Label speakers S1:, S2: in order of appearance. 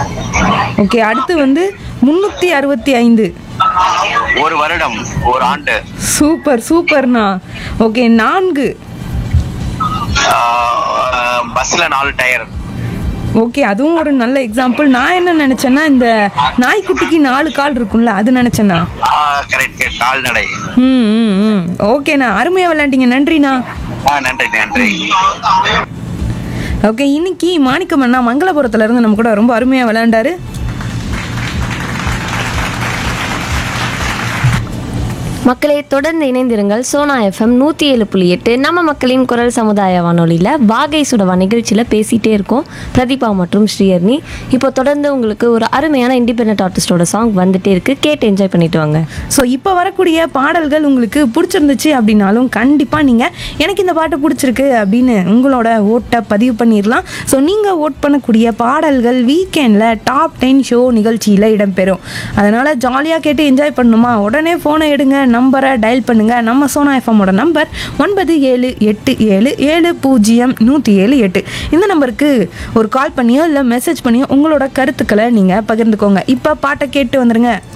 S1: okay அடுத்து வந்து முந்நூற்றி அறுபத்தி ஐந்து
S2: ஒரு வருடம் ஒரு ஆண்டு
S1: சூப்பர் சூப்பர்ண்ணா ஓகே நான்கு
S2: ஆஹ் பஸ்ல நாலு டயர்
S1: ஓகே அதுவும் ஒரு நல்ல எக்ஸாம்பிள் நான் என்ன நினச்சேன்னா இந்த நாய்க்குட்டிக்கு நாலு கால் இருக்கும்ல அது நினச்சேண்ணா
S2: கரெக்ட் கால்நடை
S1: ம் ம் ம் ஓகேண்ணா அருமையாக விளையாண்டீங்க நன்றிண்ணா
S2: ஆ நன்றி நன்றி
S1: ஓகே இன்னைக்கு மாணிக்கம் அண்ணா மங்களபுரத்துல இருந்து நம்ம கூட ரொம்ப அருமையாக விளையாண்டாரு
S3: மக்களே தொடர்ந்து இணைந்திருங்கள் சோனா எஃப்எம் நூற்றி ஏழு புள்ளி எட்டு நம்ம மக்களின் குரல் சமுதாய வானொலியில் வாகை சுடவா நிகழ்ச்சியில் பேசிகிட்டே இருக்கோம் பிரதீபா மற்றும் ஸ்ரீஹர்னி இப்போ தொடர்ந்து உங்களுக்கு ஒரு அருமையான இண்டிபெண்ட் ஆர்டிஸ்டோட சாங் வந்துட்டே இருக்கு கேட்டு என்ஜாய் பண்ணிட்டு வாங்க
S1: ஸோ இப்போ வரக்கூடிய பாடல்கள் உங்களுக்கு பிடிச்சிருந்துச்சு அப்படின்னாலும் கண்டிப்பாக நீங்கள் எனக்கு இந்த பாட்டு பிடிச்சிருக்கு அப்படின்னு உங்களோட ஓட்டை பதிவு பண்ணிடலாம் ஸோ நீங்கள் ஓட் பண்ணக்கூடிய பாடல்கள் வீக்கெண்டில் டாப் டென் ஷோ நிகழ்ச்சியில் இடம்பெறும் அதனால் ஜாலியாக கேட்டு என்ஜாய் பண்ணணுமா உடனே ஃபோனை எடுங்க நம்பரை டயல் பண்ணுங்கள் நம்ம சோனா எஃப்எம்மோட நம்பர் ஒன்பது ஏழு எட்டு ஏழு ஏழு பூஜ்ஜியம் நூற்றி ஏழு எட்டு இந்த நம்பருக்கு ஒரு கால் பண்ணியோ இல்லை மெசேஜ் பண்ணியோ உங்களோட கருத்துக்களை நீங்கள் பகிர்ந்துக்கோங்க இப்போ பாட்டை கேட்டு வந்துருங்க